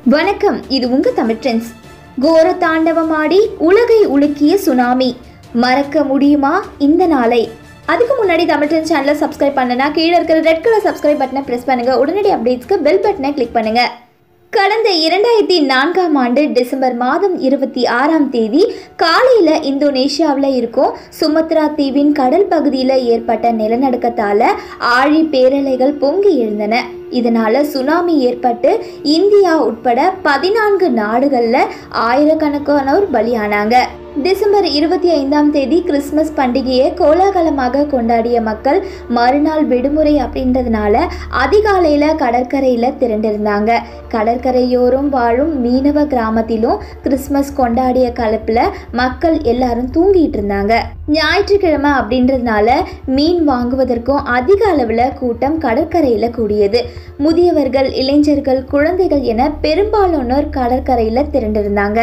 வணக்கம் இது உங்க தமிழ் ட்ரெண்ட்ஸ் கோர தாண்டவமாடி உலகை உலுக்கிய சுனாமி மறக்க முடியுமா இந்த நாளை அதுக்கு முன்னாடி தமிழ் ட்ரெண்ட்ஸ் சேனலை சப்ஸ்கிரைப் பண்ணனா கீழே இருக்கிற ரெட் கலர் சப்ஸ்கிரைப் பட்டனை பிரஸ் பண்ணுங்க உடனடி அப்டேட்ஸ்க்கு பெல் பட்டனை கிளிக் பண்ணுங்க கடந்த இரண்டாயிரத்தி நான்காம் ஆண்டு டிசம்பர் மாதம் இருபத்தி ஆறாம் தேதி காலையில் இந்தோனேஷியாவில் இருக்கும் சுமத்ரா தீவின் கடல் பகுதியில் ஏற்பட்ட நிலநடுக்கத்தால் ஆழி பேரலைகள் பொங்கி எழுந்தன இதனால சுனாமி ஏற்பட்டு இந்தியா உட்பட பதினான்கு நாடுகளில் ஆயிரக்கணக்கானோர் பலியானாங்க டிசம்பர் இருபத்தி ஐந்தாம் தேதி கிறிஸ்மஸ் பண்டிகையை கோலாகலமாக கொண்டாடிய மக்கள் மறுநாள் விடுமுறை அப்படின்றதுனால அதிகாலையில் கடற்கரையில் திரண்டிருந்தாங்க கடற்கரையோரம் வாழும் மீனவ கிராமத்திலும் கிறிஸ்மஸ் கொண்டாடிய கலப்பில் மக்கள் எல்லாரும் தூங்கிட்டு இருந்தாங்க ஞாயிற்றுக்கிழமை அப்படின்றதுனால மீன் வாங்குவதற்கும் அதிக அளவில் கூட்டம் கடற்கரையில் கூடியது முதியவர்கள் இளைஞர்கள் குழந்தைகள் என பெரும்பாலானோர் கடற்கரையில் திரண்டிருந்தாங்க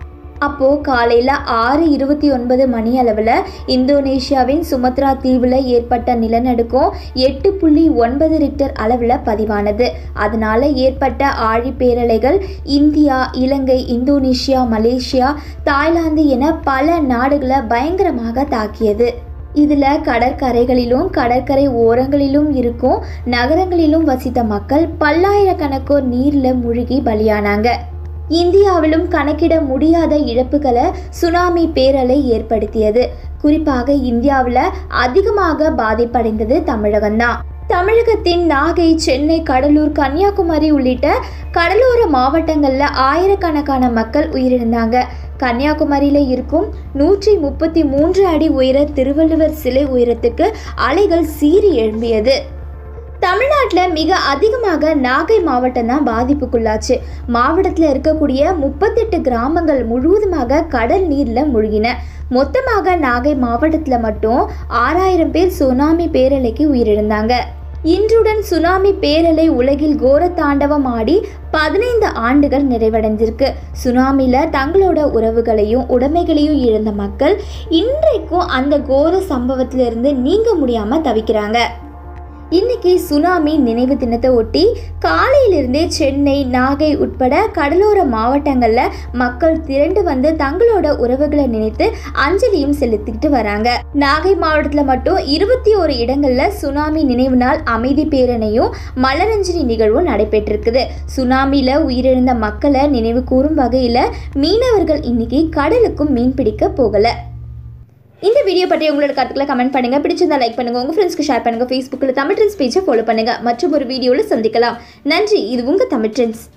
அப்போ காலையில் ஆறு இருபத்தி ஒன்பது மணி அளவில் இந்தோனேஷியாவின் சுமத்ரா தீவில் ஏற்பட்ட நிலநடுக்கம் எட்டு புள்ளி ஒன்பது ரிக்டர் அளவில் பதிவானது அதனால ஏற்பட்ட ஆழி பேரலைகள் India Ilangai Indonesia Malaysia Thailand என பல நாடுகளை பயங்கரமாக தாக்கியது இதில் கடற்கரைகளிலும் கடற்கரை ஓரங்களிலும் இருக்கும் நகரங்களிலும் வசித்த மக்கள் பல்லாயிரக்கணக்கோர் நீரில் மூழ்கி பலியானாங்க இந்தியாவிலும் கணக்கிட முடியாத இழப்புகளை சுனாமி பேரலை ஏற்படுத்தியது குறிப்பாக இந்தியாவில் அதிகமாக பாதிப்படைந்தது தமிழகம்தான் தமிழகத்தின் நாகை சென்னை கடலூர் கன்னியாகுமரி உள்ளிட்ட கடலோர மாவட்டங்களில் ஆயிரக்கணக்கான மக்கள் உயிரிழந்தாங்க கன்னியாகுமரியில் இருக்கும் நூற்றி முப்பத்தி மூன்று அடி உயர திருவள்ளுவர் சிலை உயரத்துக்கு அலைகள் சீறி எழும்பியது தமிழ்நாட்டில் மிக அதிகமாக நாகை மாவட்டம் தான் பாதிப்புக்குள்ளாச்சு மாவட்டத்தில் இருக்கக்கூடிய முப்பத்தெட்டு கிராமங்கள் முழுவதுமாக கடல் நீரில் மூழ்கின மொத்தமாக நாகை மாவட்டத்தில் மட்டும் ஆறாயிரம் பேர் சுனாமி பேரலைக்கு உயிரிழந்தாங்க இன்றுடன் சுனாமி பேரலை உலகில் கோர தாண்டவம் ஆடி பதினைந்து ஆண்டுகள் நிறைவடைஞ்சிருக்கு சுனாமில தங்களோட உறவுகளையும் உடைமைகளையும் இழந்த மக்கள் இன்றைக்கும் அந்த கோர சம்பவத்திலிருந்து நீங்க முடியாம தவிக்கிறாங்க இன்னைக்கு சுனாமி நினைவு தினத்தை ஒட்டி காலையிலிருந்தே சென்னை நாகை உட்பட கடலோர மாவட்டங்களில் மக்கள் திரண்டு வந்து தங்களோட உறவுகளை நினைத்து அஞ்சலியும் செலுத்திக்கிட்டு வராங்க நாகை மாவட்டத்தில் மட்டும் இருபத்தி ஒரு இடங்களில் சுனாமி நினைவு நாள் அமைதி பேரணியும் மலரஞ்சலி நிகழ்வும் நடைபெற்றிருக்குது சுனாமியில் உயிரிழந்த மக்களை நினைவு கூறும் வகையில் மீனவர்கள் இன்னைக்கு கடலுக்கும் மீன் பிடிக்க போகலை இந்த வீடியோ பற்றி உங்களோட கருத்துக்களை கமெண்ட் பண்ணுங்க பிடிச்சிருந்தா லைக் பண்ணுங்க உங்க ஃப்ரெண்ட்ஸ்க்கு ஷேர் பண்ணுங்க ஃபேஸ்புக்கில் தமிழ் ட்ரெண்ட்ஸ் பேஜை ஃபாலோ பண்ணுங்க மற்றும் ஒரு வீடியோவில் சந்திக்கலாம் நன்றி இது உங்க தமிழ் ட்ரெண்ட்ஸ்